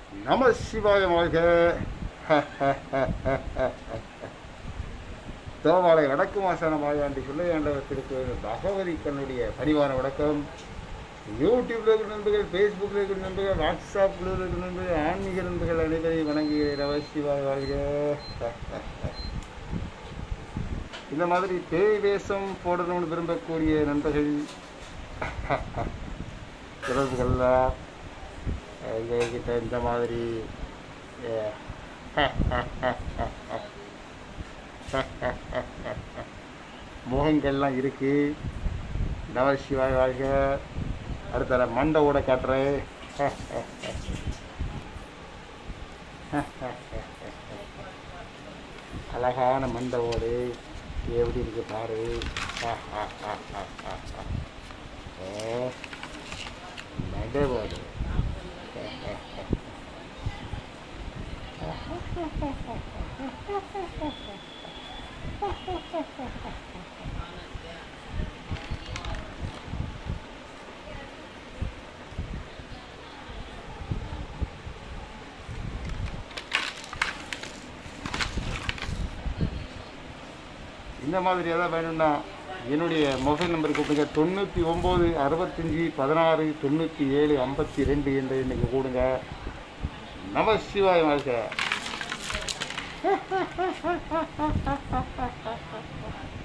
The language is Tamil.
நம சிவாய வாழ்க தோவாளை வடக்கு மாசான மாயாண்டி பிள்ளையாண்டவத்திற்கு பகவதி கண்ணுடைய பரிவார வணக்கம் யூடியூப்ல இருக்கிற நண்பர்கள் ஃபேஸ்புக்கில் இருக்கிற நண்பர்கள் வாட்ஸ்அப்பில் இருக்கிற நண்பர்கள் ஆன்மீக நண்பர்கள் அனைவரையும் வணங்கி நம சிவாய வாழ்க இந்த மாதிரி பேய் வேஷம் போடணும்னு விரும்பக்கூடிய நண்பர்கள் தொடர்புகள்லாம் எங்ககிட்ட இந்த மாதிரி முகங்கள்லாம் இருக்கு நம சிவாய் வாழ்க அடுத்த மண்டை ஓட காட்டுறேன் அழகான மண்டை ஓடு எப்படி இருக்கு பாரு ஏ, மண்டை ஓடு இந்த மாதிரி எதாவது வேணும்னா என்னுடைய மொபைல் நம்பர் கூப்பிடுங்க தொண்ணூற்றி ஒம்பது அறுபத்தஞ்சி பதினாறு தொண்ணூற்றி ஏழு ஐம்பத்தி ரெண்டு என்ற எண்ணுக்கு கூடுங்க நம சிவாய் வாழ்க்கை